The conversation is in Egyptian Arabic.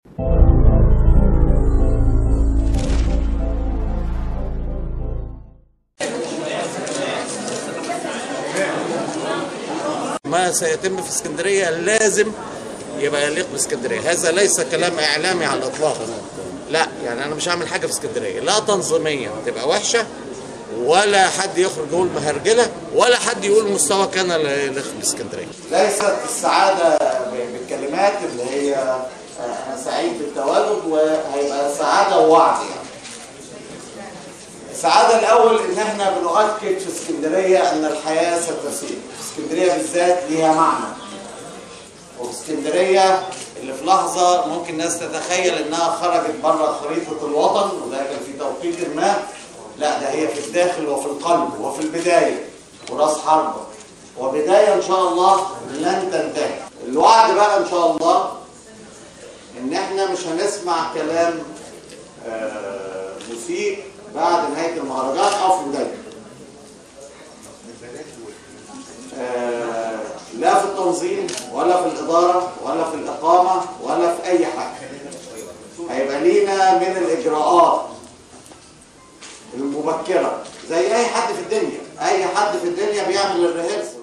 ما سيتم في اسكندريه لازم يبقى يليق باسكندريه هذا ليس كلام اعلامي على الاطلاق لا يعني انا مش هعمل حاجه في اسكندريه لا تنظيميه تبقى وحشه ولا حد يخرج يقول مهرجله ولا حد يقول مستوى كان لا يليق باسكندريه ليست السعادة بالكلمات اللي هي أنا سعيد بالتواجد وهيبقى سعادة ووعد يعني. السعادة الأول إن إحنا بنؤكد في اسكندرية أن الحياة ستسير. في اسكندرية بالذات ليها معنى. وفي اسكندرية اللي في لحظة ممكن الناس تتخيل إنها خرجت بره خريطة الوطن وده كان في توقيت ما. لا ده هي في الداخل وفي القلب وفي البداية وراس حربة. وبداية إن شاء الله لن تنتهي. الوعد بقى إن شاء الله إن إحنا مش هنسمع كلام آه، مسيء بعد نهاية المهرجان أو في بدايته. آه، لا في التنظيم ولا في الإدارة ولا في الإقامة ولا في أي حاجة. هيبقى لينا من الإجراءات المبكرة زي أي حد في الدنيا، أي حد في الدنيا بيعمل الريهرسل